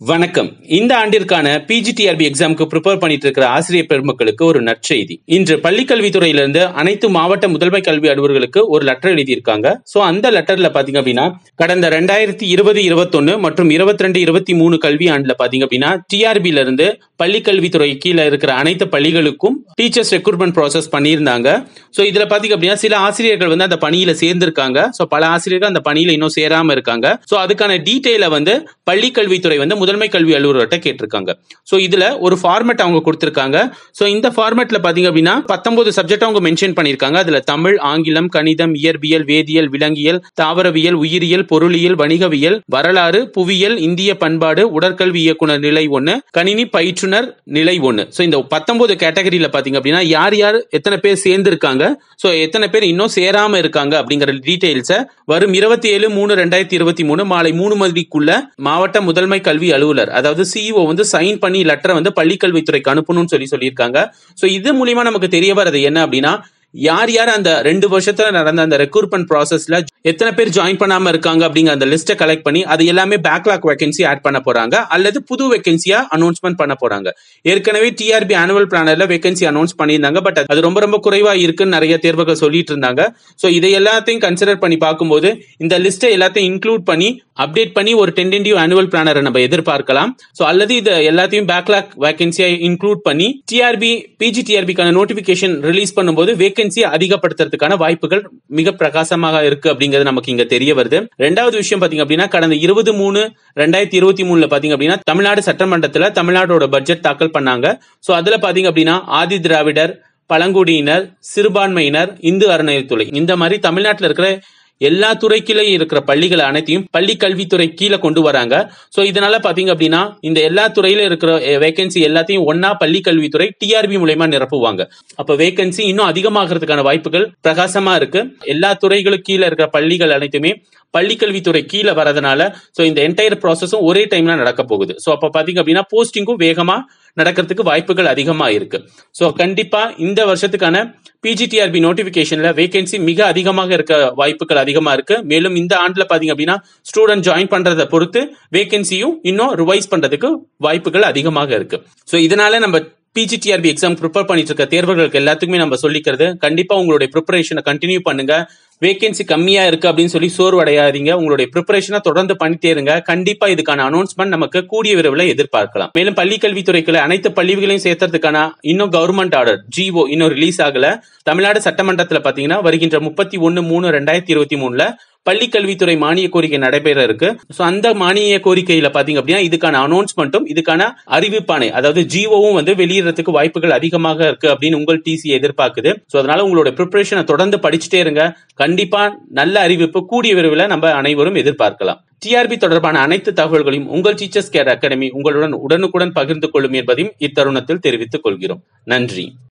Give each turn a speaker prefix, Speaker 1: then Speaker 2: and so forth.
Speaker 1: வணக்கம் இந்த ஆண்டிற்கான பிஜிடிஆர்பி எக்ஸாமுக்கு ப்ரிப்பேர் பண்ணிட்டு இருக்கிற ஆசிரியர் பெருமக்களுக்கு ஒரு நற்செய்தி இன்று பள்ளிக்கல்வித்துறையிலிருந்து அனைத்து மாவட்ட முதன்மை கல்வி அலுவலர்களுக்கு ஒரு லெட்டர் எழுதியிருக்காங்க சோ அந்த லெட்டர்ல பாத்தீங்க அப்படின்னா கடந்த ரெண்டாயிரத்தி இருபது இருபத்தொன்னு மற்றும் இருபத்தி ரெண்டு இருபத்தி மூணு கல்வி ஆண்டுல பாத்தீங்க அப்படின்னா டிஆர்பில இருந்து பள்ளிக்கல்வித்துறை கீழே இருக்கிற அனைத்து பள்ளிகளுக்கும் டீச்சர்ஸ் ரெக்ரூட்மெண்ட் ப்ராசஸ் பண்ணியிருந்தாங்க சோ இதுல பாத்தீங்க அப்படின்னா சில ஆசிரியர்கள் வந்து அந்த பணியில சேர்ந்திருக்காங்க சோ பல ஆசிரியர்கள் அந்த பணியில இன்னும் சேராம இருக்காங்க சோ அதுக்கான டீட்டெயில வந்து பள்ளிக்கல்வித்துறை வந்து முதன்மை கல்வி அலுவலர்கிட்ட கேட்டிருக்காங்க சோ இதுல ஒரு ஃபார்மேட் அவங்க கொடுத்திருக்காங்க சோ இந்த ஃபார்மேட்ல பாத்தீங்க அப்படின்னா பத்தொன்பது சப்ஜெக்ட் அவங்க மென்ஷன் பண்ணிருக்காங்க அதுல தமிழ் ஆங்கிலம் கணிதம் இயற்பியல் வேதியியல் விலங்கியல் தாவரவியல் உயிரியல் பொருளியல் வணிகவியல் வரலாறு புவியியல் இந்திய பண்பாடு உடற்கல்வி இயக்குனர் நிலை ஒன்னு கணினி பயிற்றுனர் நிலை ஒன்னு சோ இந்த பத்தொன்பது கேட்டகரியில பாத்தீங்க அப்படின்னா யார் யார் எத்தனை பேர் சேர்ந்திருக்காங்க சோ எத்தனை பேர் இன்னும் சேராம இருக்காங்க அப்படிங்கிற டீடைல்ஸ வரும் இருபத்தி ஏழு மூணு ரெண்டாயிரத்தி இருபத்தி மூணு மாலை மூணு மணிக்குள்ள மாவட்ட முதன்மை கல்வி அலுவலர் அதாவது சிஇஓ வந்து சைன் பண்ணி லெட்டரை வந்து பள்ளிக்கல்வித்துறைக்கு அனுப்பணும்னு சொல்லி சொல்லியிருக்காங்க சோ இது மூலியமா நமக்கு தெரிய வர்றது என்ன அப்படின்னா யார் யார் அந்த ரெண்டு வருஷத்துல நடந்த அந்த ரெக்ரூட்மெண்ட் ப்ராசஸ்ல எத்தனை பேர் ஜாயின் பண்ணாம இருக்காங்க அப்படிங்கிற அந்த லிஸ்ட்டை கலெக்ட் பண்ணி அது எல்லாமே பேக்லாக் வேகன்சி ஆட் பண்ண போறாங்க அல்லது புது வேகன்சியா அனௌன்ஸ்மெண்ட் பண்ண போறாங்க ஏற்கனவே டிஆர்பி ஆனுவல் பிளானர்ல வேகன்சி அனௌன்ஸ் பண்ணியிருந்தாங்க பட் அது ரொம்ப ரொம்ப குறைவா இருக்குன்னு நிறைய தேர்வுகள் சொல்லிட்டு இருந்தாங்க சோ இதை எல்லாத்தையும் கன்சிடர் பண்ணி பார்க்கும்போது இந்த லிஸ்ட்டை எல்லாத்தையும் இன்க்ளூட் பண்ணி அப்டேட் பண்ணி ஒரு டென்டென்டிவ் ஆனுவல் பிளானரை நம்ம எதிர்பார்க்கலாம் சோ அல்லது இது எல்லாத்தையும் பேக்லாக் வேகன்சியை இன்க்ளூட் பண்ணி டிஆர்பி பிஜிடிஆர்பிக்கான நோட்டிபிகேஷன் ரிலீஸ் பண்ணும்போது வேகன்சி அதிகப்படுத்துறதுக்கான வாய்ப்புகள் மிக பிரகாசமாக இருக்கு அப்படிங்கிறது நமக்கு இங்க தெரிய வருது ரெண்டாவது விஷயம் பாத்தீங்க அப்படின்னா கடந்த இருபது மூணு ரெண்டாயிரத்தி இருபத்தி மூணுல பாத்தீங்க அப்படின்னா தமிழ்நாடு சட்டமன்றத்துல தமிழ்நாடோட பட்ஜெட் தாக்கல் பண்ணாங்க சோ அதுல பாத்தீங்க அப்படின்னா ஆதி திராவிடர் பழங்குடியினர் சிறுபான்மையினர் இந்து அறநிலையத்துறை இந்த மாதிரி தமிழ்நாட்டில் இருக்கிற எல்லா துறைக்கிலையும் இருக்கிற பள்ளிகள் அனைத்தையும் பள்ளி கல்வித்துறை கீழே கொண்டு வராங்க சோ இதனால பாத்தீங்க அப்படின்னா இந்த எல்லா துறையில இருக்கிற வேகன்சி எல்லாத்தையும் ஒன்னா பள்ளி கல்வித்துறை டிஆர்பி மூலயமா நிரப்புவாங்க அப்ப வேகன்சி இன்னும் அதிகமாகிறதுக்கான வாய்ப்புகள் பிரகாசமா இருக்கு எல்லா துறைகளுக்கு கீழே இருக்கிற பள்ளிகள் அனைத்துமே பள்ளிக்கல்வித்துறை கீழே வரதுனால சோ இந்த என்டையர் ப்ராசஸும் ஒரே டைம்ல நடக்க போகுது சோ அப்ப பாத்தீங்க அப்படின்னா போஸ்டிங்கும் வேகமா நடக்கிறதுக்கு வாய்ப்புகள் அதிகமா இருக்கு சோ கண்டிப்பா இந்த வருஷத்துக்கான பிஜிடிஆர்பி நோட்டிபிகேஷன்ல வேகன்சி மிக அதிகமாக இருக்க வாய்ப்புகள் அதிகமா இருக்கு மேலும் இந்த ஆண்டுல பாத்தீங்க அப்படின்னா ஸ்டூடெண்ட் ஜாயின் பண்றதை பொறுத்து வேகன்சியும் இன்னும் ரிவைஸ் பண்றதுக்கு வாய்ப்புகள் அதிகமாக இருக்கு சோ இதனால நம்ம பிஜிடிஆர்பி எக்ஸாம் ப்ரிப்பேர் பண்ணிட்டு இருக்க தேர்வர்களுக்கு எல்லாத்துக்குமே நம்ம சொல்லிக்கிறது கண்டிப்பா உங்களுடைய ப்ரிப்பரேஷனை கண்டினியூ பண்ணுங்க வேகன்சி கம்மியா இருக்கு அப்படின்னு சொல்லி சோர்வடையாதீங்க உங்களுடைய ப்ரிப்பரேஷனை தொடர்ந்து பண்ணிட்டே இருங்க கண்டிப்பா இதுக்கான அனௌன்ஸ்மெண்ட் நமக்கு கூடிய விரைவில் எதிர்பார்க்கலாம் மேலும் பள்ளி கல்வித்துறைக்குள்ள அனைத்து பள்ளிகளையும் சேர்த்ததுக்கான இன்னும் கவர்மெண்ட் ஆர்டர் ஜிஓ இன்னும் ரிலீஸ் ஆகல தமிழ்நாடு சட்டமன்றத்துல பாத்தீங்கன்னா வருகின்ற முப்பத்தி ஒன்னு மூணு ரெண்டாயிரத்தி இருபத்தி மூணுல பள்ளி கல்வித்துறை மானிய கோரிக்கை நடைபெற இருக்கு சோ அந்த மானிய கோரிக்கையில பாத்தீங்க அப்படின்னா இதுக்கான அனௌன்ஸ்மெண்ட்டும் இதுக்கான அறிவிப்பானை அதாவது ஜிஓவும் வந்து வெளியிடறதுக்கு வாய்ப்புகள் அதிகமாக இருக்கு அப்படின்னு உங்கள் டிசி எதிர்பார்க்குது சோ அதனால உங்களோட ப்ரிப்பரேஷனை தொடர்ந்து படிச்சுட்டே இருங்க கண்டிப்பா நல்ல அறிவிப்பு கூடிய விரைவில் நம்ம அனைவரும் எதிர்பார்க்கலாம் டிஆர்பி தொடர்பான அனைத்து தகவல்களையும் உங்கள் டீச்சர்ஸ் கேர் அகாடமி உங்களுடன் உடனுக்குடன் பகிர்ந்து கொள்ளும் என்பதையும் இத்தருணத்தில் தெரிவித்துக் கொள்கிறோம் நன்றி